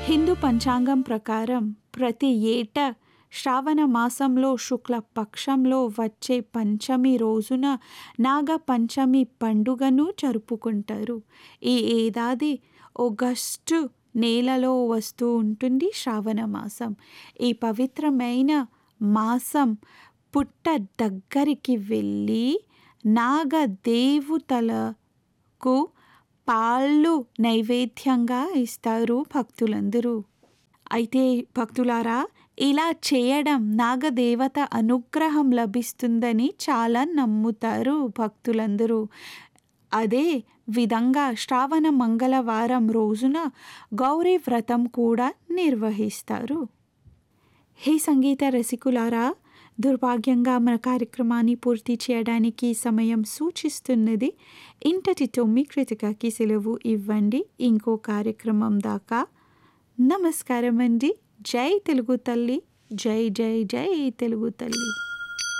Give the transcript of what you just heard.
హిందూ పంచాంగం ప్రకారం ప్రతి ఏటా శ్రావణ మాసంలో శుక్ల పక్షంలో వచ్చే పంచమి రోజున నాగ పంచమి పండుగను జరుపుకుంటారు ఈ ఏడాది ఆగస్టు నెలలో వస్తూ ఉంటుంది శ్రావణ మాసం ఈ పవిత్రమైన మాసం పుట్ట దగ్గరికి వెళ్ళి నాగదేవతలకు పాళ్ళు నైవేద్యంగా ఇస్తారు భక్తులందరూ అయితే భక్తులారా ఇలా చేయడం నాగదేవత అనుగ్రహం లభిస్తుందని చాలా నమ్ముతారు భక్తులందరూ అదే విధంగా శ్రావణ మంగళవారం రోజున గౌరీ వ్రతం కూడా నిర్వహిస్తారు హే సంగీత రసికులారా దుర్భాగ్యంగా మన కార్యక్రమాన్ని పూర్తి చేయడానికి సమయం సూచిస్తున్నది ఇంతటితో మీ కృతికకి సెలవు ఇవ్వండి ఇంకో కార్యక్రమం దాకా నమస్కారం అండి జై తెలుగు తల్లి జై జై జై తెలుగు తల్లి